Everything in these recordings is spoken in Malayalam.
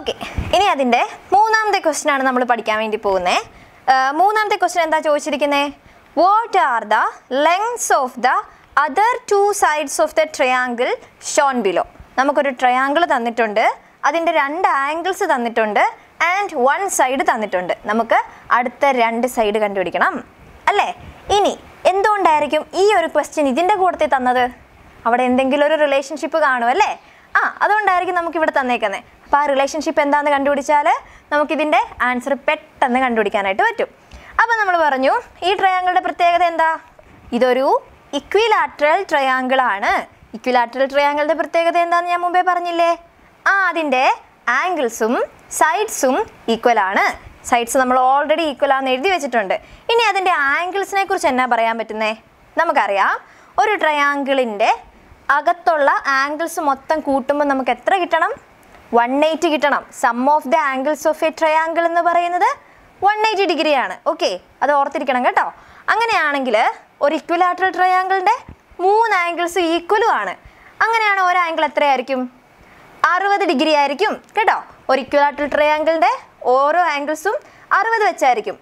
ഓക്കെ ഇനി അതിൻ്റെ മൂന്നാമത്തെ ക്വസ്റ്റ്യൻ ആണ് നമ്മൾ പഠിക്കാൻ വേണ്ടി പോകുന്നത് മൂന്നാമത്തെ ക്വസ്റ്റ്യൻ എന്താ ചോദിച്ചിരിക്കുന്നത് what are the lengths of the other two sides of the triangle shown below നമുക്കൊരു ട്രയാങ്കിൾ തന്നിട്ടുണ്ട് അതിൻ്റെ രണ്ട് ആംഗിൾസ് തന്നിട്ടുണ്ട് ആൻഡ് വൺ സൈഡ് തന്നിട്ടുണ്ട് നമുക്ക് അടുത്ത രണ്ട് സൈഡ് കണ്ടുപിടിക്കണം അല്ലേ ഇനി എന്തുകൊണ്ടായിരിക്കും ഈ ഒരു ക്വസ്റ്റ്യൻ ഇതിൻ്റെ കൂട്ടത്തിൽ തന്നത് അവിടെ എന്തെങ്കിലും ഒരു റിലേഷൻഷിപ്പ് കാണും അല്ലേ ആ അതുകൊണ്ടായിരിക്കും നമുക്ക് ഇവിടെ തന്നേക്കുന്നത് അപ്പോൾ ആ റിലേഷൻഷിപ്പ് എന്താണെന്ന് കണ്ടുപിടിച്ചാൽ നമുക്കിതിൻ്റെ ആൻസർ പെട്ടെന്ന് കണ്ടുപിടിക്കാനായിട്ട് പറ്റും അപ്പോൾ നമ്മൾ പറഞ്ഞു ഈ ട്രയാങ്കിളുടെ പ്രത്യേകത എന്താ ഇതൊരു ഇക്വിലാട്രൽ ട്രയാങ്കിൾ ആണ് ഇക്വിലാട്രൽ ട്രയാങ്കിളുടെ പ്രത്യേകത എന്താണെന്ന് ഞാൻ മുമ്പേ പറഞ്ഞില്ലേ ആ അതിൻ്റെ ആംഗിൾസും സൈഡ്സും ഈക്വൽ ആണ് സൈഡ്സ് നമ്മൾ ഓൾറെഡി ഈക്വൽ ആണെന്ന് എഴുതി വെച്ചിട്ടുണ്ട് ഇനി അതിൻ്റെ ആംഗിൾസിനെ കുറിച്ച് എന്നാ പറയാൻ പറ്റുന്നേ നമുക്കറിയാം ഒരു ട്രയാങ്കിളിൻ്റെ അകത്തുള്ള ആംഗിൾസ് മൊത്തം കൂട്ടുമ്പോൾ നമുക്ക് എത്ര കിട്ടണം വൺ എയ്റ്റി കിട്ടണം sum of the angles of a triangle എന്ന് പറയുന്നത് വൺ എയ്റ്റി ഡിഗ്രിയാണ് ഓക്കെ അത് ഓർത്തിരിക്കണം കേട്ടോ അങ്ങനെയാണെങ്കിൽ ഒരു ഇക്വലാട്രൽ ട്രയാങ്കിളിൻ്റെ മൂന്ന് ആംഗിൾസ് ഈക്വലും ആണ് അങ്ങനെയാണ് ഒരു ആംഗിൾ എത്രയായിരിക്കും അറുപത് ഡിഗ്രി ആയിരിക്കും കേട്ടോ ഒരു ഇക്വലാട്രൽ ട്രയാങ്കിളിൻ്റെ ഓരോ ആംഗിൾസും അറുപത് വെച്ചായിരിക്കും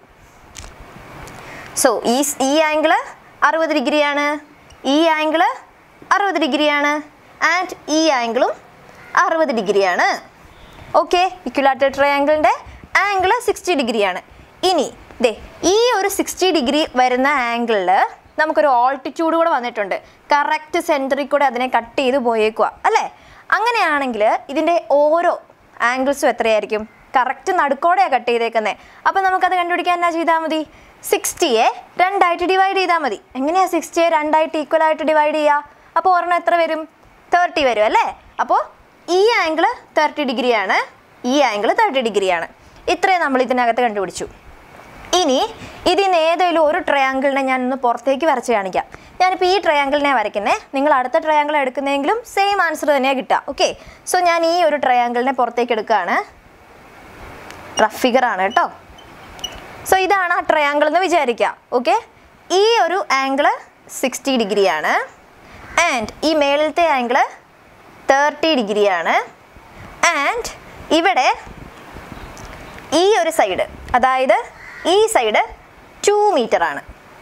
സോ ഈ ഈ ആംഗിള് അറുപത് ഡിഗ്രിയാണ് ഈ ആംഗിള് അറുപത് ഡിഗ്രിയാണ് ആൻഡ് ഈ ആംഗിളും അറുപത് ഡിഗ്രിയാണ് ഓക്കെ ഇക്വലാറ്റർ ട്രയാങ്കിളിൻ്റെ ആംഗിള് സിക്സ്റ്റി ഡിഗ്രിയാണ് ഇനി ദേ ഈ ഒരു സിക്സ്റ്റി ഡിഗ്രി വരുന്ന ആംഗിളിൽ നമുക്കൊരു ഓൾട്ടിറ്റ്യൂഡ് കൂടെ വന്നിട്ടുണ്ട് കറക്റ്റ് സെൻറ്ററിൽ കൂടെ അതിനെ കട്ട് ചെയ്ത് പോയേക്കുക അല്ലേ അങ്ങനെയാണെങ്കിൽ ഇതിൻ്റെ ഓരോ ആംഗിൾസും എത്രയായിരിക്കും കറക്റ്റ് നടുക്കോടെയാണ് കട്ട് ചെയ്തേക്കുന്നത് അപ്പോൾ നമുക്കത് കണ്ടുപിടിക്കാൻ എന്നാ ചെയ്താൽ മതി സിക്സ്റ്റിയെ രണ്ടായിട്ട് ഡിവൈഡ് ചെയ്താൽ മതി എങ്ങനെയാണ് സിക്സ്റ്റിയെ രണ്ടായിട്ട് ഈക്വൽ ആയിട്ട് ഡിവൈഡ് ചെയ്യുക അപ്പോൾ ഒരെണ്ണം എത്ര വരും തേർട്ടി വരും അല്ലേ അപ്പോൾ ഈ ആംഗിൾ തേർട്ടി ഡിഗ്രിയാണ് ഈ ആംഗിൾ തേർട്ടി ഡിഗ്രിയാണ് ഇത്രയും നമ്മൾ ഇതിനകത്ത് കണ്ടുപിടിച്ചു ഇനി ഇതിൽ നിന്ന് ഏതെങ്കിലും ഒരു ട്രയാങ്കിളിനെ ഞാൻ ഒന്ന് പുറത്തേക്ക് വരച്ച് കാണിക്കാം ഞാനിപ്പോൾ ഈ ട്രയാങ്കിളിനെ വരയ്ക്കുന്നേ നിങ്ങൾ അടുത്ത ട്രയാങ്കിൾ എടുക്കുന്നതെങ്കിലും സെയിം ആൻസർ തന്നെയാണ് കിട്ടുക ഓക്കെ സോ ഞാൻ ഈ ഒരു ട്രയാങ്കിളിനെ പുറത്തേക്ക് എടുക്കുകയാണ് റഫ് ഫിഗർ ആണ് കേട്ടോ സോ ഇതാണ് ആ ട്രയാങ്കിൾ എന്ന് വിചാരിക്കുക ഓക്കെ ഈ ഒരു ആംഗിള് സിക്സ്റ്റി ഡിഗ്രിയാണ് ആൻഡ് ഈ മേളിലത്തെ ആംഗിള് തേർട്ടി ഡിഗ്രിയാണ് ആൻഡ് ഇവിടെ ഈ ഒരു സൈഡ് അതായത് ഈ സൈഡ് ടു മീറ്റർ ആണ്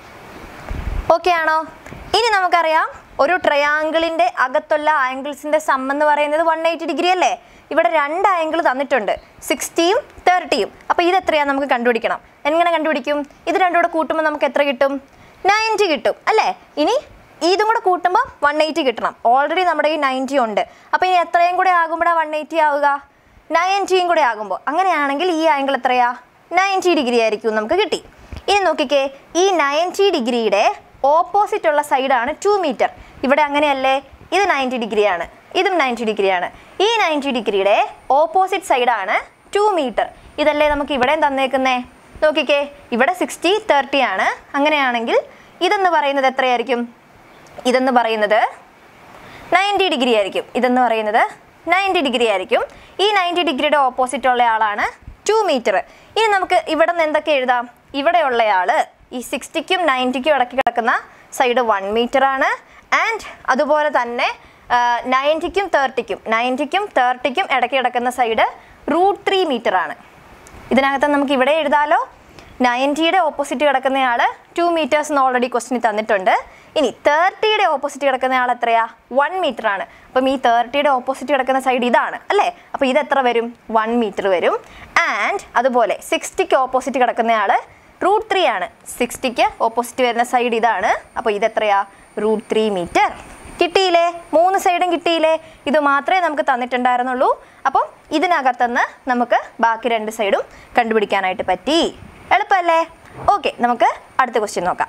ഓക്കെ ആണോ ഇനി നമുക്കറിയാം ഒരു ട്രയാങ്കിളിൻ്റെ അകത്തുള്ള ആംഗിൾസിൻ്റെ സം എന്ന് പറയുന്നത് വൺ എയ്റ്റി ഡിഗ്രി അല്ലേ ഇവിടെ രണ്ട് ആംഗിൾ തന്നിട്ടുണ്ട് സിക്സ്റ്റിയും തേർട്ടിയും അപ്പോൾ ഇത് എത്രയാണ് നമുക്ക് കണ്ടുപിടിക്കണം എങ്ങനെ കണ്ടുപിടിക്കും ഇത് രണ്ടും കൂടെ കൂട്ടുമ്പോൾ നമുക്ക് എത്ര കിട്ടും നയൻറ്റി കിട്ടും അല്ലേ ഇനി ഇതും കൂടെ കൂട്ടുമ്പോൾ വൺ എയ്റ്റി കിട്ടണം ഓൾറെഡി നമ്മുടെ ഈ നയൻറ്റി ഉണ്ട് അപ്പോൾ ഇനി എത്രയും കൂടെ ആകുമ്പോഴാണ് വൺ എയ്റ്റി ആവുക നയൻറ്റിയും കൂടെ ആകുമ്പോൾ അങ്ങനെയാണെങ്കിൽ ഈ ആംഗിൾ എത്രയാ നയൻറ്റി ഡിഗ്രി ആയിരിക്കും നമുക്ക് കിട്ടി ഇനി നോക്കിക്കേ ഈ നയൻറ്റി ഡിഗ്രിയുടെ ഓപ്പോസിറ്റ് ഉള്ള സൈഡാണ് ടു മീറ്റർ ഇവിടെ അങ്ങനെയല്ലേ ഇത് നയൻറ്റി ഡിഗ്രിയാണ് ഇതും നയൻറ്റി ഡിഗ്രിയാണ് ഈ നയൻറ്റി ഡിഗ്രിയുടെ ഓപ്പോസിറ്റ് സൈഡാണ് ടു മീറ്റർ ഇതല്ലേ നമുക്ക് ഇവിടെയും തന്നേക്കുന്നേ നോക്കിക്കേ ഇവിടെ സിക്സ്റ്റി തേർട്ടി ആണ് അങ്ങനെയാണെങ്കിൽ ഇതെന്ന് പറയുന്നത് എത്രയായിരിക്കും ഇതെന്ന് പറയുന്നത് നയൻറ്റി ഡിഗ്രി ആയിരിക്കും ഇതെന്ന് പറയുന്നത് നയൻറ്റി ഡിഗ്രി ആയിരിക്കും ഈ നയൻറ്റി ഡിഗ്രിയുടെ ഓപ്പോസിറ്റ് ഉള്ള ആളാണ് ടു മീറ്റർ ഇനി നമുക്ക് ഇവിടെ നിന്ന് എന്തൊക്കെ എഴുതാം ഇവിടെയുള്ളയാൾ ഈ സിക്സ്റ്റിക്കും നയൻറ്റിക്കും ഇടയ്ക്ക് കിടക്കുന്ന സൈഡ് വൺ മീറ്റർ ആണ് ആൻഡ് അതുപോലെ തന്നെ നയൻറ്റിക്കും തേർട്ടിക്കും നയൻറ്റിക്കും തേർട്ടിക്കും ഇടയ്ക്ക് കിടക്കുന്ന സൈഡ് റൂട്ട് ത്രീ മീറ്റർ ആണ് ഇതിനകത്ത് നമുക്ക് ഇവിടെ എഴുതാലോ നയൻറ്റിയുടെ ഓപ്പോസിറ്റ് കിടക്കുന്നയാൾ ടു മീറ്റേഴ്സ് എന്ന് ഓൾറെഡി ക്വസ്റ്റിന് തന്നിട്ടുണ്ട് ഇനി തേർട്ടിയുടെ ഓപ്പോസിറ്റ് കിടക്കുന്ന ആൾ എത്രയാ വൺ മീറ്റർ ആണ് അപ്പം ഈ തേർട്ടിയുടെ ഓപ്പോസിറ്റ് കിടക്കുന്ന സൈഡ് ഇതാണ് അല്ലേ അപ്പോൾ ഇത് എത്ര വരും വൺ മീറ്റർ വരും ആൻഡ് അതുപോലെ സിക്സ്റ്റിക്ക് ഓപ്പോസിറ്റ് കിടക്കുന്നയാൾ റൂട്ട് ത്രീ ആണ് സിക്സ്റ്റിക്ക് ഓപ്പോസിറ്റ് വരുന്ന സൈഡ് ഇതാണ് അപ്പോൾ ഇത് എത്രയാ റൂട്ട് ത്രീ മീറ്റർ കിട്ടിയില്ലേ മൂന്ന് സൈഡും കിട്ടിയില്ലേ ഇത് മാത്രമേ നമുക്ക് തന്നിട്ടുണ്ടായിരുന്നുള്ളൂ അപ്പം ഇതിനകത്തുനിന്ന് നമുക്ക് ബാക്കി രണ്ട് സൈഡും കണ്ടുപിടിക്കാനായിട്ട് പറ്റി എളുപ്പമല്ലേ ഓക്കെ നമുക്ക് അടുത്ത ക്വസ്റ്റ്യൻ നോക്കാം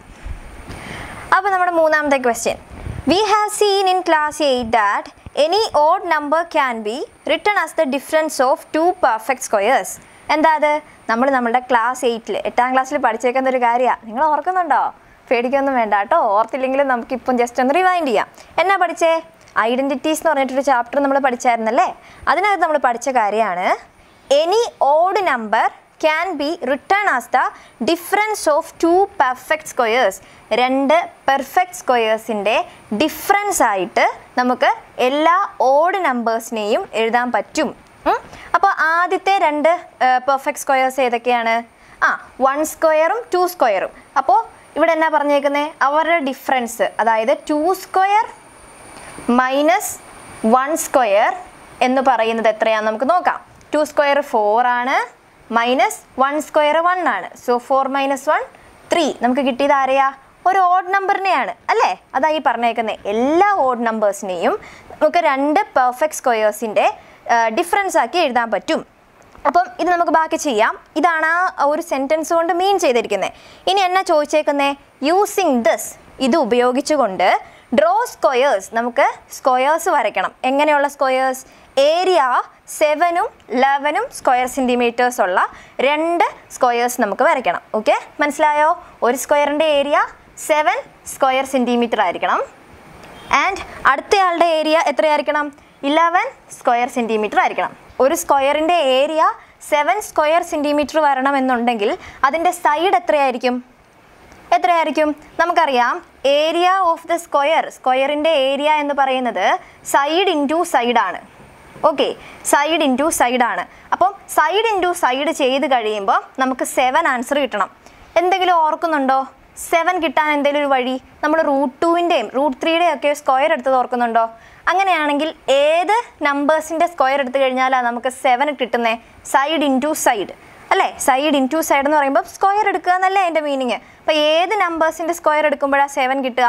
അപ്പോൾ നമ്മുടെ മൂന്നാമത്തെ question we have seen in class eight that any odd number can be written as the difference of two perfect squares എന്താ അത് നമ്മൾ നമ്മുടെ ക്ലാസ് എയ്റ്റിൽ എട്ടാം ക്ലാസ്സിൽ പഠിച്ചേക്കുന്ന ഒരു കാര്യമാണ് നിങ്ങൾ ഓർക്കുന്നുണ്ടോ പേടിക്കൊന്നും വേണ്ട കേട്ടോ ഓർത്തില്ലെങ്കിലും നമുക്കിപ്പം ജസ്റ്റ് ഒന്ന് റിവൈൻഡ് ചെയ്യാം എന്നാ പഠിച്ചേ ഐഡൻറ്റിറ്റീസ് എന്ന് പറഞ്ഞിട്ടൊരു ചാപ്റ്റർ നമ്മൾ പഠിച്ചായിരുന്നല്ലേ അതിനകത്ത് നമ്മൾ പഠിച്ച കാര്യമാണ് any odd number can be written as the difference of two perfect squares രണ്ട് പെർഫെക്റ്റ് സ്ക്വയേഴ്സിൻ്റെ ഡിഫറൻസ് ആയിട്ട് നമുക്ക് എല്ലാ ഓഡ് നമ്പേഴ്സിനെയും എഴുതാൻ പറ്റും അപ്പോൾ ആദ്യത്തെ രണ്ട് പെർഫെക്റ്റ് സ്ക്വയേഴ്സ് ഏതൊക്കെയാണ് ആ വൺ സ്ക്വയറും ടു സ്ക്വയറും അപ്പോൾ ഇവിടെ എന്നാ പറഞ്ഞേക്കുന്നത് അവരുടെ ഡിഫറൻസ് അതായത് two square minus one square എന്ന് പറയുന്നത് എത്രയാണെന്ന് നമുക്ക് നോക്കാം ടു സ്ക്വയർ ഫോർ ആണ് മൈനസ് വൺ സ്ക്വയർ വൺ ആണ് so four minus one three നമുക്ക് കിട്ടിയത് ആരെയാ ഒരു ഓഡ് നമ്പറിനെയാണ് അല്ലേ അതാ ഈ പറഞ്ഞേക്കുന്നത് എല്ലാ ഓഡ് നമ്പേഴ്സിനെയും നമുക്ക് രണ്ട് പെർഫെക്റ്റ് സ്ക്വയേഴ്സിൻ്റെ ഡിഫറൻസ് ആക്കി എഴുതാൻ പറ്റും അപ്പം ഇത് നമുക്ക് ബാക്കി ചെയ്യാം ഇതാണ് ആ ഒരു സെൻറ്റൻസ് കൊണ്ട് മീൻ ചെയ്തിരിക്കുന്നത് ഇനി എന്നാ ചോദിച്ചേക്കുന്നേ യൂസിങ് ദിസ് ഇത് ഉപയോഗിച്ചുകൊണ്ട് ഡ്രോ സ്ക്വയേഴ്സ് നമുക്ക് സ്ക്വയേഴ്സ് വരയ്ക്കണം എങ്ങനെയുള്ള സ്ക്വയേഴ്സ് ഏരിയ സെവനും ലെവനും സ്ക്വയർ സെൻറ്റിമീറ്റേഴ്സ് ഉള്ള രണ്ട് സ്ക്വയേഴ്സ് നമുക്ക് വരയ്ക്കണം ഓക്കെ മനസ്സിലായോ ഒരു സ്ക്വയറിൻ്റെ ഏരിയ സെവൻ സ്ക്വയർ സെൻറ്റിമീറ്റർ ആയിരിക്കണം ആൻഡ് അടുത്തയാളുടെ ഏരിയ എത്രയായിരിക്കണം ഇലവൻ സ്ക്വയർ സെൻറ്റിമീറ്റർ ആയിരിക്കണം ഒരു സ്ക്വയറിൻ്റെ ഏരിയ സെവൻ സ്ക്വയർ സെൻറ്റിമീറ്റർ വരണമെന്നുണ്ടെങ്കിൽ അതിൻ്റെ സൈഡ് എത്രയായിരിക്കും എത്രയായിരിക്കും നമുക്കറിയാം ഏരിയ ഓഫ് ദ സ്ക്വയർ സ്ക്വയറിൻ്റെ ഏരിയ എന്ന് പറയുന്നത് സൈഡ് ഇൻറ്റു സൈഡാണ് ഓക്കെ സൈഡ് ഇൻറ്റു സൈഡാണ് അപ്പം സൈഡ് ഇൻറ്റു സൈഡ് ചെയ്ത് കഴിയുമ്പോൾ നമുക്ക് സെവൻ ആൻസർ കിട്ടണം എന്തെങ്കിലും ഓർക്കുന്നുണ്ടോ സെവൻ കിട്ടാൻ എന്തെങ്കിലും ഒരു വഴി നമ്മൾ റൂട്ട് ടുവിൻ്റെയും റൂട്ട് ത്രീയുടെയും ഒക്കെ സ്ക്വയർ എടുത്തത് ഓർക്കുന്നുണ്ടോ അങ്ങനെയാണെങ്കിൽ ഏത് നമ്പേഴ്സിൻ്റെ സ്ക്വയർ എടുത്തു കഴിഞ്ഞാലാണ് നമുക്ക് സെവൻ കിട്ടുന്നത് സൈഡ് ഇൻറ്റു സൈഡ് അല്ലേ സൈഡ് ഇൻറ്റു സൈഡ് എന്ന് പറയുമ്പോൾ സ്ക്വയർ എടുക്കുക എന്നല്ലേ അതിൻ്റെ മീനിങ് അപ്പോൾ ഏത് നമ്പേഴ്സിൻ്റെ സ്ക്വയർ എടുക്കുമ്പോഴാണ് സെവൻ കിട്ടുക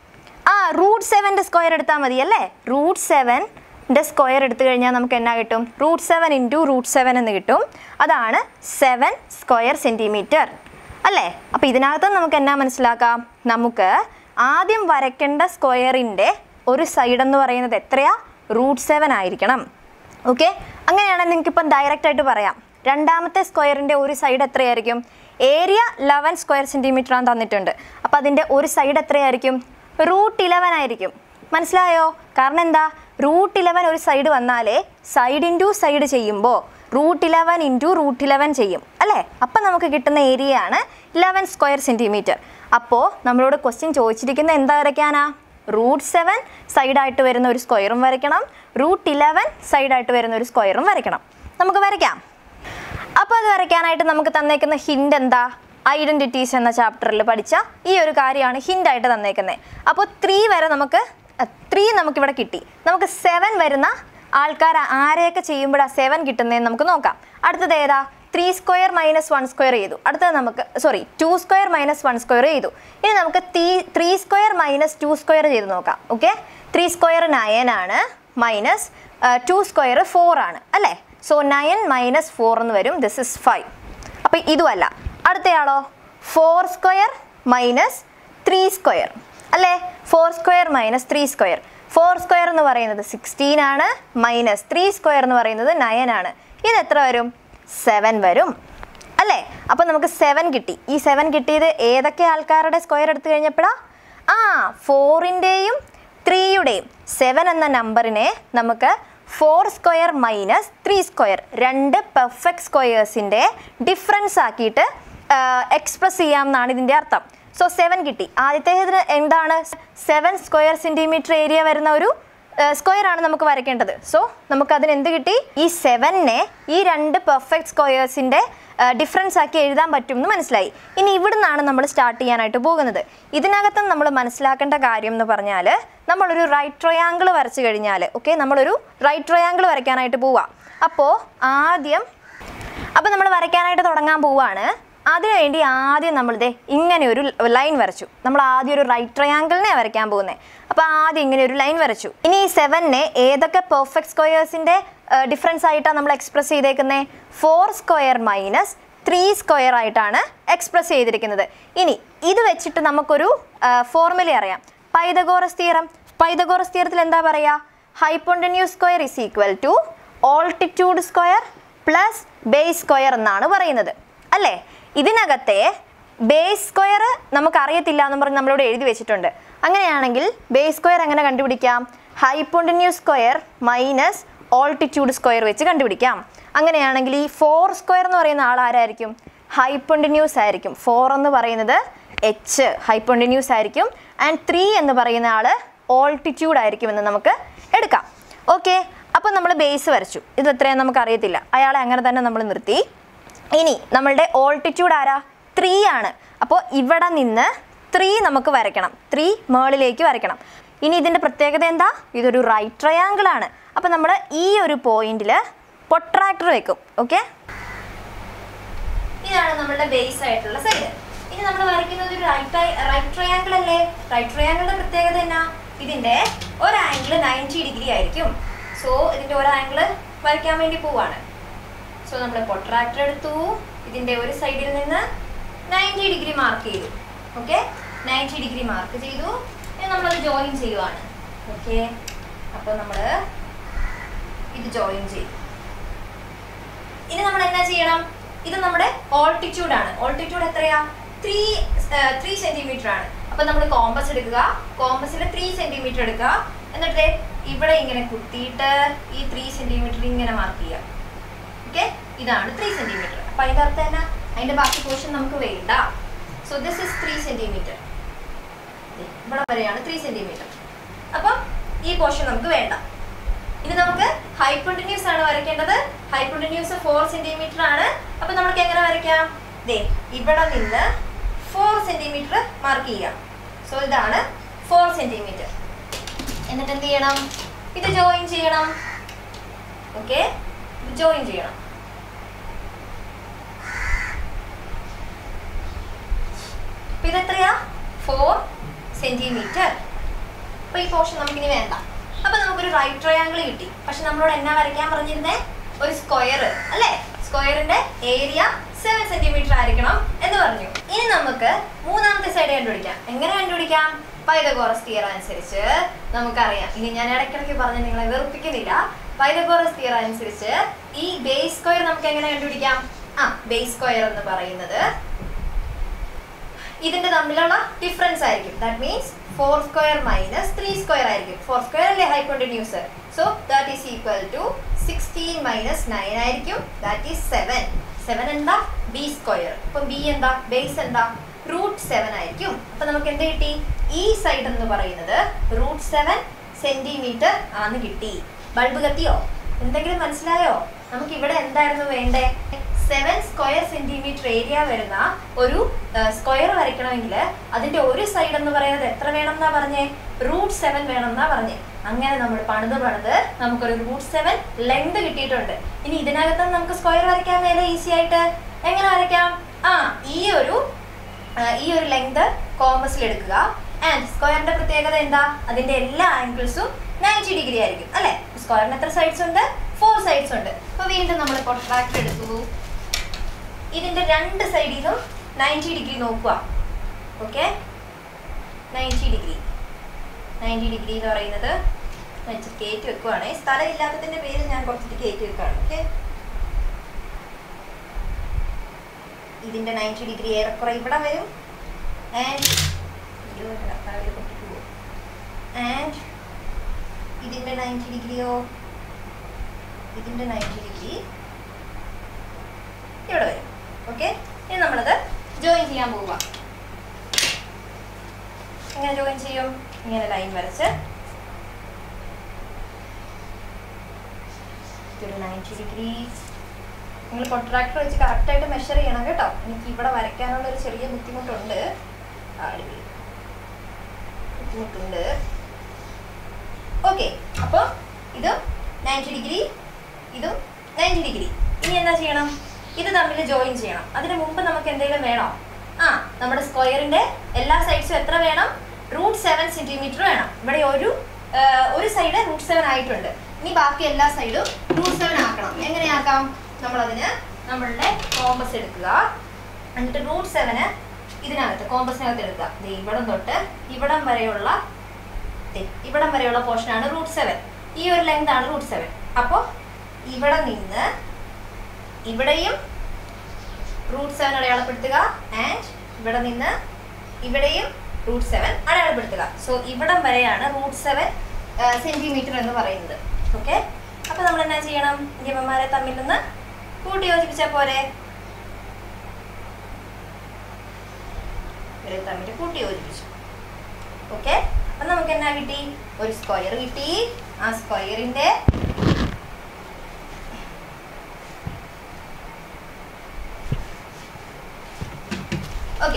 ആ റൂട്ട് സെവൻ്റെ സ്ക്വയർ എടുത്താൽ മതി അല്ലേ റൂട്ട് സെവൻ്റെ സ്ക്വയർ എടുത്തു കഴിഞ്ഞാൽ നമുക്ക് എന്നാ കിട്ടും root seven into root seven എന്ന് കിട്ടും അതാണ് സെവൻ സ്ക്വയർ സെൻറ്റിമീറ്റർ അല്ലേ അപ്പോൾ ഇതിനകത്ത് നമുക്ക് എന്നാ മനസ്സിലാക്കാം നമുക്ക് ആദ്യം വരയ്ക്കേണ്ട സ്ക്വയറിൻ്റെ ഒരു സൈഡ് എന്ന് പറയുന്നത് എത്രയാ റൂട്ട് സെവൻ ആയിരിക്കണം ഓക്കെ അങ്ങനെയാണെങ്കിൽ നിങ്ങൾക്ക് ഇപ്പം ഡയറക്റ്റ് ആയിട്ട് പറയാം രണ്ടാമത്തെ സ്ക്വയറിൻ്റെ ഒരു സൈഡ് എത്രയായിരിക്കും ഏരിയ ലെവൻ സ്ക്വയർ സെൻറ്റിമീറ്റർ ആണ് തന്നിട്ടുണ്ട് അപ്പോൾ അതിൻ്റെ ഒരു സൈഡ് എത്രയായിരിക്കും റൂട്ട് ഇലവൻ ആയിരിക്കും മനസ്സിലായോ കാരണം എന്താ റൂട്ട് ഇലവൻ ഒരു സൈഡ് വന്നാലേ സൈഡ് ഇൻറ്റു സൈഡ് ചെയ്യുമ്പോൾ root eleven into root eleven ചെയ്യും അല്ലേ അപ്പം നമുക്ക് കിട്ടുന്ന ഏരിയ ആണ് ഇലവൻ സ്ക്വയർ സെൻറ്റിമീറ്റർ അപ്പോൾ നമ്മളോട് ക്വസ്റ്റ്യൻ ചോദിച്ചിരിക്കുന്ന എന്താ വരയ്ക്കാനാ റൂട്ട് സെവൻ സൈഡായിട്ട് വരുന്ന ഒരു സ്ക്വയറും വരയ്ക്കണം റൂട്ട് ഇലവൻ സൈഡായിട്ട് വരുന്ന ഒരു സ്ക്വയറും വരയ്ക്കണം നമുക്ക് വരയ്ക്കാം അപ്പോൾ അത് വരയ്ക്കാനായിട്ട് നമുക്ക് തന്നേക്കുന്ന ഹിൻഡ് എന്താ ഐഡൻറ്റിറ്റീസ് എന്ന ചാപ്റ്ററിൽ പഠിച്ച ഈ ഒരു കാര്യമാണ് ഹിൻഡായിട്ട് തന്നേക്കുന്നത് അപ്പോൾ ത്രീ വരെ നമുക്ക് ത്രീ നമുക്കിവിടെ കിട്ടി നമുക്ക് സെവൻ വരുന്ന ആൾക്കാർ ആരെയൊക്കെ ചെയ്യുമ്പോഴാണ് സെവൻ കിട്ടുന്നതെന്ന് നമുക്ക് നോക്കാം അടുത്തത് ഏതാ three square minus one square ചെയ്തു അടുത്തത് നമുക്ക് sorry two square minus one square ചെയ്തു ഇനി നമുക്ക് three three square minus two square ചെയ്ത് നോക്കാം ഓക്കെ ത്രീ സ്ക്വയർ നയൻ ആണ് മൈനസ് ടു സ്ക്വയർ ഫോർ ആണ് അല്ലേ സോ നയൻ മൈനസ് ഫോർ എന്ന് വരും ദിസ് ഇസ് ഫൈവ് അപ്പോൾ ഇതുമല്ല അടുത്തയാളോ four square minus three square അല്ലേ four square minus three square four square എന്ന് പറയുന്നത് സിക്സ്റ്റീൻ ആണ് മൈനസ് ത്രീ സ്ക്വയർ എന്ന് പറയുന്നത് നയൻ ആണ് ഇത് എത്ര വരും സെവൻ വരും അല്ലേ അപ്പം നമുക്ക് സെവൻ കിട്ടി ഈ സെവൻ കിട്ടിയത് ഏതൊക്കെ ആൾക്കാരുടെ സ്ക്വയർ എടുത്തു കഴിഞ്ഞപ്പോഴാ ആ ഫോറിൻ്റെയും ത്രീയുടെയും സെവൻ എന്ന നമ്പറിനെ നമുക്ക് four square minus three square രണ്ട് പെർഫെക്റ്റ് സ്ക്വയേഴ്സിൻ്റെ ഡിഫറൻസ് ആക്കിയിട്ട് എക്സ്പ്രസ് ചെയ്യാം എന്നാണ് ഇതിൻ്റെ അർത്ഥം സോ സെവൻ കിട്ടി ആദ്യത്തേതിന് എന്താണ് സെവൻ സ്ക്വയർ സെൻറ്റിമീറ്റർ ഏരിയ വരുന്ന ഒരു സ്ക്വയർ ആണ് നമുക്ക് വരയ്ക്കേണ്ടത് സോ നമുക്ക് അതിന് എന്ത് കിട്ടി ഈ സെവനെ ഈ രണ്ട് പെർഫെക്റ്റ് സ്ക്വയേഴ്സിൻ്റെ ഡിഫറൻസ് ആക്കി എഴുതാൻ പറ്റും എന്ന് മനസ്സിലായി ഇനി ഇവിടുന്നാണ് നമ്മൾ സ്റ്റാർട്ട് ചെയ്യാനായിട്ട് പോകുന്നത് ഇതിനകത്ത് നമ്മൾ മനസ്സിലാക്കേണ്ട കാര്യം എന്ന് പറഞ്ഞാൽ നമ്മളൊരു റൈറ്റ് ട്രയാങ്കിൾ വരച്ചു കഴിഞ്ഞാൽ ഓക്കെ നമ്മളൊരു റൈറ്റ് ട്രയാങ്കിൾ വരയ്ക്കാനായിട്ട് പോവാം അപ്പോൾ ആദ്യം അപ്പോൾ നമ്മൾ വരയ്ക്കാനായിട്ട് തുടങ്ങാൻ പോവാണ് അതിനുവേണ്ടി ആദ്യം നമ്മളിതേ ഇങ്ങനെ ഒരു ലൈൻ വരച്ചു നമ്മൾ ആദ്യം ഒരു റൈറ്റ് ട്രയാങ്കിളിനെ വരയ്ക്കാൻ പോകുന്നത് അപ്പോൾ ആദ്യം ഇങ്ങനെ ഒരു ലൈൻ വരച്ചു ഇനി ഈ സെവനെ ഏതൊക്കെ പെർഫെക്റ്റ് സ്ക്വയേഴ്സിൻ്റെ ഡിഫറൻസ് ആയിട്ടാണ് നമ്മൾ എക്സ്പ്രസ് ചെയ്തേക്കുന്നത് four square minus three square ആയിട്ടാണ് എക്സ്പ്രസ് ചെയ്തിരിക്കുന്നത് ഇനി ഇത് വെച്ചിട്ട് നമുക്കൊരു ഫോർമുല അറിയാം പൈതഗോറസ് തിയറം പൈതഗോറസ് തിയറത്തിൽ എന്താ പറയുക hypotenuse square is equal to altitude square plus base square എന്നാണ് പറയുന്നത് അല്ലേ ഇതിനകത്തെ ബേസ് സ്ക്വയർ നമുക്ക് അറിയത്തില്ല എന്ന് പറഞ്ഞ് നമ്മളോട് എഴുതി വെച്ചിട്ടുണ്ട് അങ്ങനെയാണെങ്കിൽ ബേസ് സ്ക്വയർ എങ്ങനെ കണ്ടുപിടിക്കാം hypotenuse square minus altitude square വെച്ച് കണ്ടുപിടിക്കാം അങ്ങനെയാണെങ്കിൽ ഈ ഫോർ സ്ക്വയർ എന്ന് പറയുന്ന ആൾ ആരായിരിക്കും ഹൈപ്പോണ്ടന്യൂസ് ആയിരിക്കും ഫോർ എന്ന് പറയുന്നത് എച്ച് ഹൈപ്പോണ്ടന്യൂസ് ആയിരിക്കും ആൻഡ് ത്രീ എന്ന് പറയുന്ന ആൾ ഓൾട്ടിറ്റ്യൂഡ് ആയിരിക്കും എന്ന് നമുക്ക് എടുക്കാം ഓക്കെ അപ്പോൾ നമ്മൾ ബേസ് വരച്ചു ഇത് എത്രയാണെന്ന് നമുക്ക് അറിയത്തില്ല അയാളെ അങ്ങനെ തന്നെ നമ്മൾ നിർത്തി ഇനി നമ്മളുടെ ഓൾട്ടിറ്റ്യൂഡ് ആരാ ത്രീ ആണ് അപ്പോൾ ഇവിടെ നിന്ന് ത്രീ നമുക്ക് വരയ്ക്കണം ത്രീ മേളിലേക്ക് വരയ്ക്കണം ഇനി ഇതിൻ്റെ പ്രത്യേകത എന്താ ഇതൊരു റൈറ്റ് ട്രയാങ്കിൾ ആണ് അപ്പോൾ നമ്മൾ ഈ ഒരു പോയിന്റിൽ പൊട്രാക്ടർ വെക്കും ഓക്കെ ഇതാണ് നമ്മളുടെ ബേസ് ആയിട്ടുള്ള സൈഡ് ഇനി നമ്മൾ വരയ്ക്കുന്നത് ഒരു റൈറ്റ് റൈറ്റ് ട്രയാങ്കിൾ അല്ലേ റൈറ്റ് ട്രയാങ്കിളിന്റെ പ്രത്യേകത എന്നാ ഇതിന്റെ ഒരു ആംഗിൾ നയൻറ്റി ഡിഗ്രി ആയിരിക്കും സോ ഇതിന്റെ ഒരു ആംഗിൾ വരയ്ക്കാൻ വേണ്ടി പോവാണ് സോ നമ്മൾ പൊട്രാക്ടർ എടുത്തു ഇതിന്റെ ഒരു സൈഡിൽ നിന്ന് നയൻറ്റി ഡിഗ്രി മാർക്ക് ചെയ്തു ഓക്കെ നയൻറ്റി ഡിഗ്രി മാർക്ക് ചെയ്തു ഇനി നമ്മളത് ജോയിൻ ചെയ്യുവാണ് ഓക്കെ അപ്പോൾ നമ്മൾ ഇത് ജോയിൻ ചെയ്തു ഇനി നമ്മൾ എന്നാ ചെയ്യണം ഇത് നമ്മുടെ ഓൾട്ടിറ്റ്യൂഡ് ആണ് ഓൾട്ടിറ്റ്യൂഡ് എത്രയാ ത്രീ ത്രീ സെന്റിമീറ്റർ ആണ് അപ്പൊ നമ്മൾ കോമ്പസ് എടുക്കുക കോമ്പസിൽ ത്രീ സെന്റിമീറ്റർ എടുക്കുക എന്നിട്ട് ദേ ഇവിടെ ഇങ്ങനെ കുത്തിയിട്ട് ഈ ത്രീ സെന്റിമീറ്റർ ഇങ്ങനെ മാർക്ക് ചെയ്യുക ഓക്കെ ഇതാണ് ത്രീ സെന്റിമീറ്റർ അപ്പൊ അതിന്റെ അർത്ഥം എന്നാ അതിന്റെ ബാക്കി പോർഷൻ നമുക്ക് വേണ്ട so this is three centimetre ഇവിടെ വരെയാണ് ത്രീ സെന്റിമീറ്റർ അപ്പം ഈ പോർഷൻ നമുക്ക് വേണ്ട ഇനി നമുക്ക് ഹൈപ്പോണ്ടിന്യൂസ് ആണ് വരയ്ക്കേണ്ടത് ഹൈപ്പോണ്ടിന്യൂസ് ഫോർ സെന്റിമീറ്റർ ആണ് അപ്പൊ നമുക്ക് എങ്ങനെ വരയ്ക്കാം ദേ ഇവിടെ നിന്ന് ഫോർ സെന്റിമീറ്റർ മാർക്ക് ചെയ്യാം സോ ഇതാണ് ഫോർ സെന്റിമീറ്റർ എന്നിട്ട് എന്ത് ചെയ്യണം ഇത് ജോയിൻ ചെയ്യണം ഓക്കെ ഇത് ജോയിൻ ചെയ്യണം അപ്പൊ ഇതെത്രയാ ഫോർ സെന്റിമീറ്റർ അപ്പൊ ഈ പോർഷൻ നമുക്കിനി വേണ്ട അപ്പൊ നമുക്കൊരു റൈറ്റ് ട്രയാങ്കിൾ കിട്ടി പക്ഷെ നമ്മളോട് എന്നാ വരയ്ക്കാൻ പറഞ്ഞിരുന്നേ ഒരു സ്ക്വയർ അല്ലേ സ്ക്വയറിന്റെ ഏരിയ സെവൻ സെന്റിമീറ്റർ ആയിരിക്കണം എന്ന് പറഞ്ഞു ഇനി നമുക്ക് മൂന്നാമത്തെ സൈഡ് കണ്ടുപിടിക്കാം എങ്ങനെ കണ്ടുപിടിക്കാം പൈതഗോറസ് തിയർ അനുസരിച്ച് നമുക്കറിയാം ഇനി ഞാൻ ഇടയ്ക്കിടയ്ക്ക് പറഞ്ഞ് നിങ്ങളെ വെറുപ്പിക്കുന്നില്ല പൈതഗോറസ് തിയർ അനുസരിച്ച് ഈ ബേസ് സ്ക്വയർ നമുക്ക് എങ്ങനെ കണ്ടുപിടിക്കാം ആ ബേസ് സ്ക്വയർ എന്ന് പറയുന്നത് ഇതിന്റെ തമ്മിലുള്ള ഡിഫറൻസ് ആയിരിക്കും that means four square minus three square ആയിരിക്കും ഫോർ സ്ക്വയർ അല്ലേ hypotenuse so that is equal to sixteen minus nine ആയിരിക്കും ദാറ്റ് ഈസ് സെവൻ സെവൻ എന്താ ബി സ്ക്വയർ അപ്പൊ ബി എന്താ ബേസ് എന്താ റൂട്ട് സെവൻ ആയിരിക്കും അപ്പൊ നമുക്ക് എന്ത് കിട്ടി ഈ സൈഡ് എന്ന് പറയുന്നത് റൂട്ട് സെവൻ സെന്റിമീറ്റർ ആണ് കിട്ടി ബൾബ് കത്തിയോ എന്തെങ്കിലും മനസ്സിലായോ നമുക്ക് ഇവിടെ എന്തായിരുന്നു വേണ്ടേ സെവൻ സ്ക്വയർ സെന്റിമീറ്റർ ഏരിയ വരുന്ന ഒരു സ്ക്വയർ വരയ്ക്കണമെങ്കിൽ അതിന്റെ ഒരു സൈഡ് എന്ന് പറയുന്നത് എത്ര വേണം എന്നാ പറഞ്ഞേ റൂട്ട് സെവൻ വേണം എന്നാ പറഞ്ഞേ അങ്ങനെ നമ്മൾ പണിത് പണിത് നമുക്കൊരു റൂട്ട് സെവൻ ലെങ്ത് കിട്ടിയിട്ടുണ്ട് ഇനി ഇതിനകത്ത് നമുക്ക് സ്ക്വയർ വരയ്ക്കാൻ മേലെ ഈസി ആയിട്ട് എങ്ങനെ വരയ്ക്കാം ആ ഈ ഒരു ആ, ഈ ഒരു ലെങ്ത് കോമ്പസിൽ എടുക്കുക ആൻഡ് സ്ക്വയറിന്റെ പ്രത്യേകത എന്താ അതിന്റെ എല്ലാ ആംഗിൾസും നയൻറ്റി ഡിഗ്രി ആയിരിക്കും അല്ലെ സ്ക്വയറിന് എത്ര സൈഡ്സ് ഉണ്ട് ഫോർ സൈഡ്സ് ഉണ്ട് അപ്പൊ വീണ്ടും നമ്മൾ പ്രൊട്രാക്ട് എടുത്തു ഇതിന്റെ രണ്ട് സൈഡിലും നയൻറ്റി ഡിഗ്രി നോക്കുക okay ninety degree ninety degree എന്ന് പറയുന്നത് വെച്ച് കയറ്റി വെക്കുവാണേ സ്ഥലം ഇല്ലാത്തതിന്റെ പേര് ഞാൻ കുറച്ചിട്ട് കയറ്റി വെക്കുകയാണ് ഓക്കെ ഇതിന്റെ നയൻറ്റി ഡിഗ്രി ഏറെക്കുറെ ഇവിടെ വരും ആൻഡ് ആൻഡ് ഇതിന്റെ നയൻറ്റി ഡിഗ്രിയോ ഇതിന്റെ നയൻറ്റി ഡിഗ്രി ഇവിടെ വരും ഓക്കെ ഇനി നമ്മളത് ജോയിൻ ചെയ്യാൻ പോവുക എങ്ങനെ ജോയിൻ ചെയ്യും ഇങ്ങനെ ലൈൻ വരച്ച് ഇതൊരു നയൻറ്റി ഡിഗ്രി നിങ്ങൾ കോൺട്രാക്ടർ വെച്ച് കറക്റ്റായിട്ട് മെഷർ ചെയ്യണം കേട്ടോ എനിക്ക് ഇവിടെ വരയ്ക്കാനുള്ള ഒരു ചെറിയ ബുദ്ധിമുട്ടുണ്ട് അടിപൊളി ബുദ്ധിമുട്ടുണ്ട് ഓക്കെ അപ്പോൾ ഇതും നയൻറ്റി ഡിഗ്രി ഇതും നയൻറ്റി ഡിഗ്രി ഇനി എന്താ ചെയ്യണം ഇത് തമ്മിൽ ജോയിൻ ചെയ്യണം അതിന് മുമ്പ് നമുക്ക് എന്തെങ്കിലും വേണോ ആ നമ്മുടെ സ്ക്വയറിന്റെ എല്ലാ സൈഡ്സും എത്ര വേണം റൂട്ട് സെവൻ സെന്റിമീറ്റർ വേണം ഇവിടെ ഒരു ആ, ഒരു സൈഡ് റൂട്ട് സെവൻ ആയിട്ടുണ്ട് ഇനി ബാക്കി എല്ലാ സൈഡും റൂട്ട് സെവൻ ആക്കണം എങ്ങനെയാക്കാം നമ്മളതിന് നമ്മളുടെ കോമ്പസ് എടുക്കുക എന്നിട്ട് റൂട്ട് സെവന് ഇതിനകത്ത് കോമ്പസിനകത്ത് എടുക്കുക ദേ ഇവിടം തൊട്ട് ഇവിടം വരെയുള്ള ദേ ഇവിടം വരെയുള്ള പോർഷനാണ് റൂട്ട് സെവൻ ഈ ഒരു ലെങ്ത് ആണ് റൂട്ട് സെവൻ അപ്പോൾ ഇവിടെ നിന്ന് ഇവിടെയും റൂട്ട് സെവൻ അടയാളപ്പെടുത്തുക ആൻഡ് ഇവിടെ നിന്ന് ഇവിടെയും റൂട്ട് സെവൻ അടയാളപ്പെടുത്തുക സോ ഇവിടം വരെയാണ് റൂട്ട് സെവൻ സെന്റിമീറ്റർ എന്ന് പറയുന്നത് ഓക്കെ അപ്പൊ നമ്മൾ എന്നാ ചെയ്യണം നിയമന്മാരെ തമ്മിൽ നിന്ന് കൂട്ടി യോജിപ്പിച്ചാൽ പോരെ ഇവരെ തമ്മിൽ കൂട്ടി യോജിപ്പിച്ചു ഓക്കെ അപ്പൊ നമുക്ക് എന്നാ കിട്ടി ഒരു സ്ക്വയർ കിട്ടി ആ സ്ക്വയറിന്റെ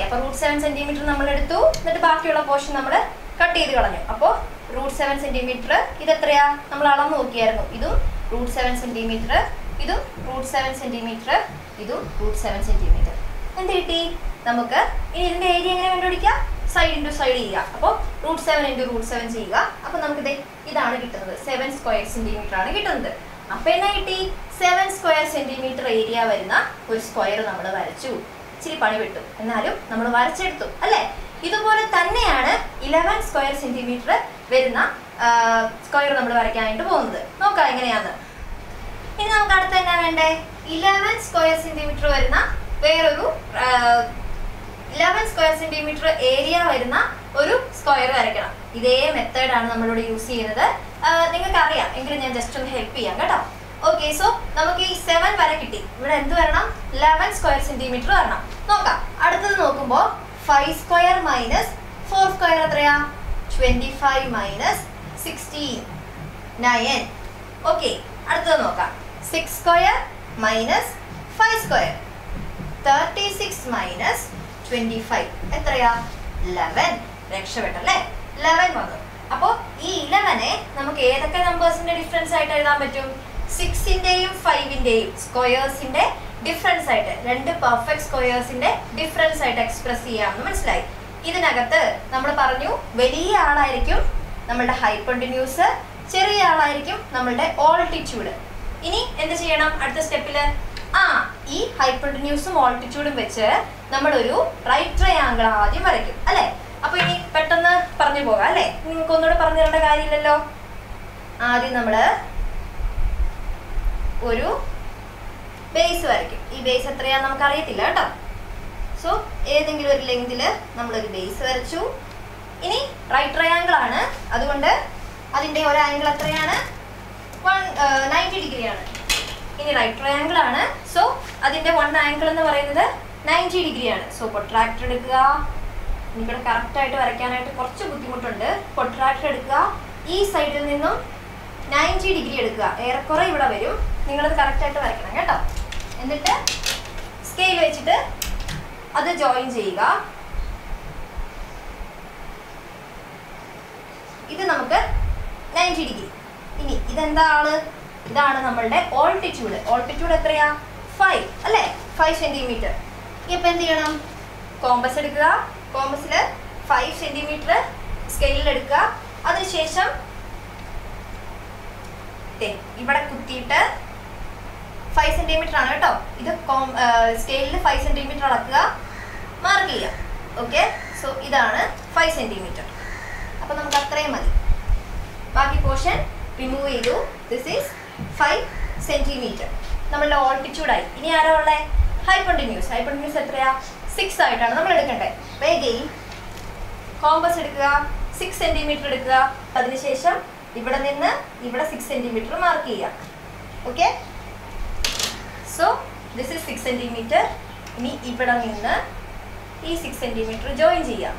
അപ്പൊ റൂട്ട് സെവൻ സെന്റിമീറ്റർ നമ്മൾ എടുത്തു എന്നിട്ട് ബാക്കിയുള്ള പോർഷൻ നമ്മൾ കട്ട് ചെയ്ത് കളഞ്ഞു അപ്പോൾ റൂട്ട് സെവൻ സെന്റിമീറ്റർ ഇത് എത്രയാ നമ്മൾ അളന്ന് നോക്കിയായിരുന്നു ഇതും റൂട്ട് സെവൻ സെന്റിമീറ്റർ ഇതും റൂട്ട് സെവൻ സെന്റിമീറ്റർ ഇതും റൂട്ട് സെവൻ സെന്റിമീറ്റർ എന്ത് കിട്ടി നമുക്ക് ഇനി ഇതിന്റെ ഏരിയ എങ്ങനെ കണ്ടുപിടിക്കാം സൈഡ് ഇൻറ്റു സൈഡ് ചെയ്യുക അപ്പോൾ root seven into root seven ചെയ്യുക അപ്പോൾ നമുക്ക് ദേ ഇതാണ് കിട്ടുന്നത് സെവൻ സ്ക്വയർ സെന്റിമീറ്റർ ആണ് കിട്ടുന്നത് അപ്പോൾ എന്നാ കിട്ടി സെവൻ സ്ക്വയർ സെന്റിമീറ്റർ ഏരിയ വരുന്ന ഒരു സ്ക്വയർ നമ്മൾ വരച്ചു ഇച്ചിരി പണി വിട്ടു എന്നാലും നമ്മൾ വരച്ചെടുത്തു അല്ലേ ഇതുപോലെ തന്നെയാണ് ഇലവൻ സ്ക്വയർ സെന്റിമീറ്റർ വരുന്ന സ്ക്വയർ നമ്മൾ വരയ്ക്കാനായിട്ട് പോകുന്നത് നോക്കാം എങ്ങനെയാന്ന് ഇനി നമുക്ക് അടുത്ത എന്നാ വേണ്ടേ ഇലവൻ സ്ക്വയർ സെന്റിമീറ്റർ വരുന്ന വേറൊരു ഇലവൻ സ്ക്വയർ സെന്റിമീറ്റർ ഏരിയ വരുന്ന ഒരു സ്ക്വയർ വരയ്ക്കണം ഇതേ മെത്തേഡാണ് നമ്മളിവിടെ യൂസ് ചെയ്യുന്നത് നിങ്ങൾക്ക് അറിയാം എങ്കിലും ഞാൻ ജസ്റ്റ് ഒന്ന് ഹെൽപ്പ് ചെയ്യാം കേട്ടോ ഓക്കെ സോ നമുക്ക് ഈ സെവൻ വരെ കിട്ടി ഇവിടെ എന്ത് വരണം ലെവൻ സ്ക്വയർ സെന്റിമീറ്റർ വരണം നോക്കാം അടുത്തത് നോക്കുമ്പോൾ five square minus four square എത്രയാ twenty five minus sixteen nine okay അടുത്തത് നോക്കാം six square minus five square thirty six minus twenty five എത്രയാ ലെവൻ രക്ഷപ്പെട്ടല്ലേ ലെവൻ വന്നു അപ്പോൾ ഈ ഇലവനെ നമുക്ക് ഏതൊക്കെ നമ്പേഴ്സിന്റെ ഡിഫറൻസ് ആയിട്ട് എഴുതാൻ പറ്റും സിക്സിന്റെയും ഫൈവിന്റെയും സ്ക്വയേഴ്സിന്റെ ഡിഫറൻസ് ആയിട്ട് രണ്ട് പെർഫെക്റ്റ് സ്ക്വയേഴ്സിന്റെ ഡിഫറൻസ് ആയിട്ട് എക്സ്പ്രസ് ചെയ്യാമെന്ന് മനസ്സിലായി ഇതിനകത്ത് നമ്മൾ പറഞ്ഞു വലിയ ആളായിരിക്കും നമ്മളുടെ ഹൈപ്പണ്ടിന്യൂസ് ചെറിയ ആളായിരിക്കും നമ്മളുടെ ഓൾട്ടിറ്റ്യൂഡ് ഇനി എന്ത് ചെയ്യണം അടുത്ത സ്റ്റെപ്പില് ആ ഈ ഹൈപ്പണ്ടിന്യൂസും ഓൾട്ടിറ്റ്യൂഡും വെച്ച് നമ്മളൊരു റൈറ്റ് ട്രയാങ്കിൾ ആദ്യം വരയ്ക്കും അല്ലെ അപ്പൊ ഇനി പെട്ടെന്ന് പറഞ്ഞു പോകാം അല്ലെ നിങ്ങൾക്ക് ഒന്നുകൂടെ പറഞ്ഞു തരേണ്ട കാര്യമില്ലല്ലോ ആദ്യം നമ്മള് ഒരു ബേസ് വരയ്ക്കും ഈ ബേസ് എത്രയാന്ന് നമുക്ക് അറിയത്തില്ല കേട്ടോ സോ ഏതെങ്കിലും ഒരു ലെങ്തിൽ നമ്മളൊരു ബേസ് വരച്ചു ഇനി റൈറ്റ് ട്രയാങ്കിൾ ആണ് അതുകൊണ്ട് അതിന്റെ ഒരു ആംഗിൾ എത്രയാണ് വൺ നയൻറ്റി ഡിഗ്രി ആണ് ഇനി റൈറ്റ് ട്രയാങ്കിൾ ആണ് സോ അതിന്റെ വൺ ആംഗിൾ എന്ന് പറയുന്നത് നയൻറ്റി ഡിഗ്രി ആണ് സോ പൊട്രാക്ടർ എടുക്കുക എനിക്കിവിടെ കറക്റ്റ് ആയിട്ട് വരയ്ക്കാനായിട്ട് കുറച്ച് ബുദ്ധിമുട്ടുണ്ട് പൊട്രാക്ടർ എടുക്കുക ഈ സൈഡിൽ നിന്നും നയൻറ്റി ഡിഗ്രി എടുക്കുക ഏറെക്കുറെ ഇവിടെ വരും നിങ്ങളത് കറക്റ്റ് ആയിട്ട് വരയ്ക്കണം കേട്ടോ എന്നിട്ട് സ്കെയിൽ വെച്ചിട്ട് അത് ജോയിൻ ചെയ്യുക ഇത് നമുക്ക് നയൻറ്റി ഡിഗ്രി ഇനി ഇതെന്താ ആള് ഇതാണ് നമ്മളുടെ ഓൾട്ടിറ്റ്യൂഡ് ഓൾട്ടിറ്റ്യൂഡ് എത്രയാ ഫൈവ് അല്ലേ ഫൈവ് സെന്റിമീറ്റർ ഇപ്പൊ എന്ത് ചെയ്യണം കോമ്പസ് എടുക്കുക കോമ്പസിൽ ഫൈവ് സെന്റിമീറ്റർ സ്കെയിലിൽ എടുക്കുക അതിനുശേഷം ദേ, ഇവിടെ കുത്തിയിട്ട് ഫൈവ് സെന്റിമീറ്റർ ആണ് കേട്ടോ ഇത് സ്കെയിലിൽ ഫൈവ് സെന്റിമീറ്റർ അളക്കുക മാർക്ക് ചെയ്യാം ഓക്കെ സോ ഇതാണ് ഫൈവ് സെന്റിമീറ്റർ അപ്പൊ നമുക്ക് അത്രയും മതി ബാക്കി പോർഷൻ റിമൂവ് ചെയ്തു ദിസ് ഈസ് ഫൈവ് സെന്റിമീറ്റർ നമ്മളുടെ ഓൾട്ടിറ്റ്യൂഡ് ആയി ഇനി ആരാ ഉള്ളേ ഹൈപ്പണ്ടിന്യൂസ് ഹൈപ്പണ്ടിന്യൂസ് എത്രയാ സിക്സ് ആയിട്ടാണ് നമ്മൾ എടുക്കേണ്ടത് വേഗയിൽ കോമ്പസ് എടുക്കുക സിക്സ് സെന്റിമീറ്റർ എടുക്കുക അതിനുശേഷം ഇവിടെ നിന്ന് ഇവിടെ സിക്സ് സെന്റിമീറ്റർ മാർക്ക് ചെയ്യുക okay so this is six centimetre ഇനി ഇവിടെ നിന്ന് ഈ സിക്സ് സെന്റിമീറ്റർ ജോയിൻ ചെയ്യാം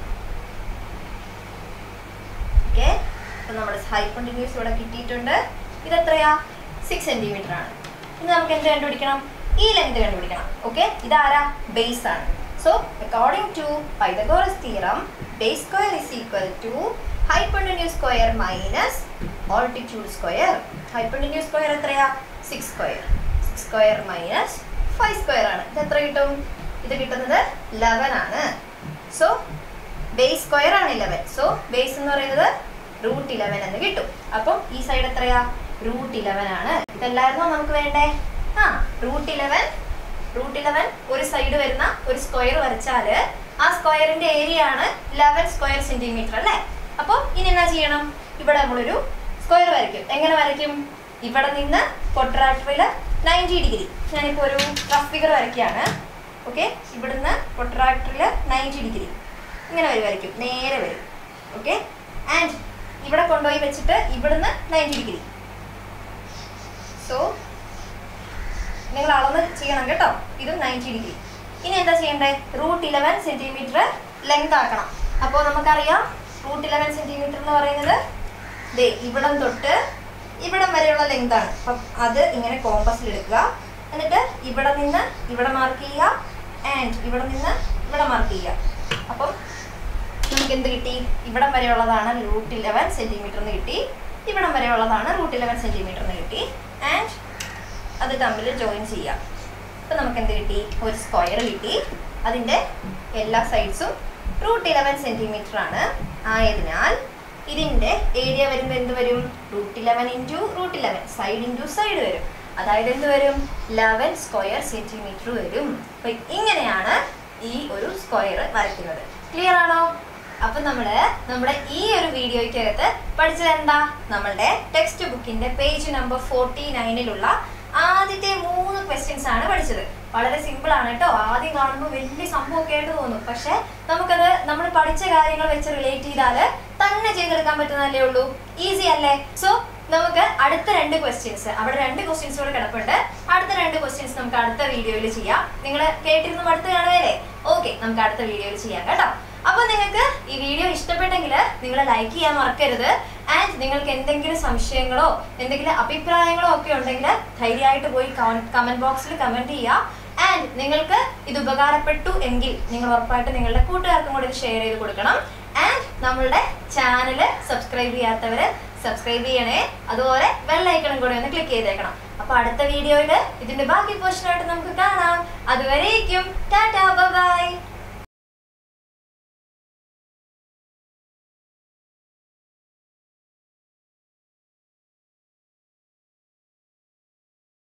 ഓക്കെ അപ്പോൾ നമ്മുടെ ഹൈപ്പണ്ടിന്യൂസ് ഇവിടെ കിട്ടിയിട്ടുണ്ട് ഇത് എത്രയാ സിക്സ് സെന്റിമീറ്റർ ആണ് ഇനി നമുക്ക് എന്ത് കണ്ടുപിടിക്കണം ഈ ലെങ്ത് കണ്ടുപിടിക്കണം ഓക്കെ ഇതാരാ ബേസ് ആണ് so according to Pythagoras theorem base square is equal to hypotenuse square minus altitude square hypotenuse square എത്രയാ six square six square minus five square ആണ് ഇത് എത്ര കിട്ടും ഇത് കിട്ടുന്നത് ലെവൻ ആണ് സോ ബേസ് സ്ക്വയർ ആണ് ഇലവൻ സോ ബേസ് എന്ന് പറയുന്നത് റൂട്ട് ഇലവൻ എന്ന് കിട്ടും അപ്പം ഈ സൈഡ് എത്രയാ റൂട്ട് ഇലവൻ ആണ് ഇതല്ലായിരുന്നോ നമുക്ക് വേണ്ടേ ആ റൂട്ട് ഇലവൻ റൂട്ട് ഇലവൻ ഒരു സൈഡ് വരുന്ന ഒരു സ്ക്വയർ വരച്ചാല് ആ സ്ക്വയറിന്റെ ഏരിയ ആണ് ലെവൻ സ്ക്വയർ സെന്റിമീറ്റർ അല്ലേ അപ്പോൾ ഇനി എന്നാ ചെയ്യണം ഇവിടെ നമ്മളൊരു സ്ക്വയർ വരയ്ക്കും എങ്ങനെ വരയ്ക്കും ഇവിടെ നിന്ന് പൊട്രാക്ടറിൽ നയൻറ്റി ഡിഗ്രി ഞാനിപ്പോൾ ഒരു റഫ് ഫിഗർ വരയ്ക്കുകയാണ് ഓക്കെ ഇവിടുന്ന് പൊട്രാക്ടറിൽ നയൻറ്റി ഡിഗ്രി ഇങ്ങനെ വരും വരയ്ക്കും നേരെ വരും ഓക്കെ ആൻഡ് ഇവിടെ കൊണ്ടുപോയി വെച്ചിട്ട് ഇവിടുന്ന് നയൻറ്റി ഡിഗ്രി സോ നിങ്ങൾ അളന്ന് ചെയ്യണം കേട്ടോ ഇതും നയൻറ്റി ഡിഗ്രി ഇനി എന്താ ചെയ്യണ്ടേ റൂട്ട് ഇലവൻ സെന്റിമീറ്റർ ലെങ്ത് ആക്കണം അപ്പോൾ നമുക്കറിയാം റൂട്ട് ഇലവൻ സെന്റിമീറ്റർ എന്ന് പറയുന്നത് ദേ ഇവിടം തൊട്ട് ഇവിടം വരെയുള്ള ലെങ്ത് ആണ് അപ്പം അത് ഇങ്ങനെ കോമ്പസിൽ എടുക്കുക എന്നിട്ട് ഇവിടെ നിന്ന് ഇവിടെ മാർക്ക് ചെയ്യുക ആൻഡ് ഇവിടെ നിന്ന് ഇവിടെ മാർക്ക് ചെയ്യുക അപ്പം നമുക്ക് എന്ത് കിട്ടി ഇവിടം വരെയുള്ളതാണ് റൂട്ട് ഇലവൻ സെൻറ്റിമീറ്റർ എന്ന് കിട്ടി ഇവിടം വരെയുള്ളതാണ് റൂട്ട് ഇലവൻ സെൻറ്റിമീറ്റർ എന്ന് കിട്ടി ആൻഡ് അത് തമ്മിൽ ജോയിൻ ചെയ്യാം അപ്പം നമുക്ക് എന്ത് കിട്ടി ഒരു സ്ക്വയർ കിട്ടി അതിൻ്റെ എല്ലാ സൈഡ്സും റൂട്ട് ഇലവൻ സെൻറ്റിമീറ്റർ ആണ് ആയതിനാൽ ഇതിൻ്റെ ഏരിയ വരുമ്പോൾ എന്ത് വരും root eleven into root eleven side into side വരും അതായത് എന്ത് വരും ലെവൻ സ്ക്വയർ സെൻറ്റിമീറ്റർ വരും അപ്പം ഇങ്ങനെയാണ് ഈ ഒരു സ്ക്വയർ വരയ്ക്കുന്നത് ക്ലിയർ ആണോ അപ്പൊ നമ്മള് നമ്മുടെ ഈ ഒരു വീഡിയോയ്ക്കകത്ത് പഠിച്ചത് എന്താ നമ്മളുടെ ടെക്സ്റ്റ് ബുക്കിന്റെ പേജ് നമ്പർ ഫോർട്ടി നയനിലുള്ള ആദ്യത്തെ മൂന്ന് ക്വസ്റ്റ്യൻസ് ആണ് പഠിച്ചത് വളരെ സിമ്പിൾ ആണ് കേട്ടോ ആദ്യം കാണുമ്പോൾ വലിയ സംഭവമൊക്കെ ആയിട്ട് തോന്നും പക്ഷെ നമുക്കത് നമ്മൾ പഠിച്ച കാര്യങ്ങൾ വെച്ച് റിലേറ്റ് ചെയ്താല് തന്നെ ചെയ്തെടുക്കാൻ പറ്റുന്നതല്ലേ ഉള്ളൂ ഈസി അല്ലേ സോ നമുക്ക് അടുത്ത രണ്ട് ക്വസ്റ്റ്യൻസ് അവിടെ രണ്ട് ക്വസ്റ്റ്യൻസ് കൂടെ കിടപ്പുണ്ട് അടുത്ത രണ്ട് ക്വസ്റ്റ്യൻസ് നമുക്ക് അടുത്ത വീഡിയോയിൽ ചെയ്യാം നിങ്ങൾ കേട്ടിരുന്നു അടുത്ത് കാണുകയല്ലേ ഓക്കെ നമുക്ക് അടുത്ത വീഡിയോയിൽ ചെയ്യാം കേട്ടോ അപ്പോൾ നിങ്ങൾക്ക് ഈ വീഡിയോ ഇഷ്ടപ്പെട്ടെങ്കിൽ നിങ്ങൾ ലൈക്ക് ചെയ്യാൻ മറക്കരുത് ആൻഡ് നിങ്ങൾക്ക് എന്തെങ്കിലും സംശയങ്ങളോ എന്തെങ്കിലും അഭിപ്രായങ്ങളോ ഒക്കെ ഉണ്ടെങ്കിൽ ധൈര്യമായിട്ട് പോയി കമന്റ് ബോക്സിൽ കമന്റ് ചെയ്യുക ആൻഡ് നിങ്ങൾക്ക് ഇത് ഉപകാരപ്പെട്ടു എങ്കിൽ നിങ്ങൾ ഉറപ്പായിട്ട് നിങ്ങളുടെ കൂട്ടുകാർക്കും കൂടി ഇത് ഷെയർ ചെയ്ത് കൊടുക്കണം ആൻഡ് നമ്മളുടെ ചാനൽ സബ്സ്ക്രൈബ് ചെയ്യാത്തവർ സബ്സ്ക്രൈബ് ചെയ്യണേ അതുപോലെ ബെല്ലൈക്കണും കൂടി ഒന്ന് ക്ലിക്ക് ചെയ്തേക്കണം അപ്പൊ അടുത്ത വീഡിയോയിൽ ഇതിന്റെ ബാക്കി പോർഷനായിട്ട് നമുക്ക് കാണാം അതുവരേക്കും ടാറ്റാ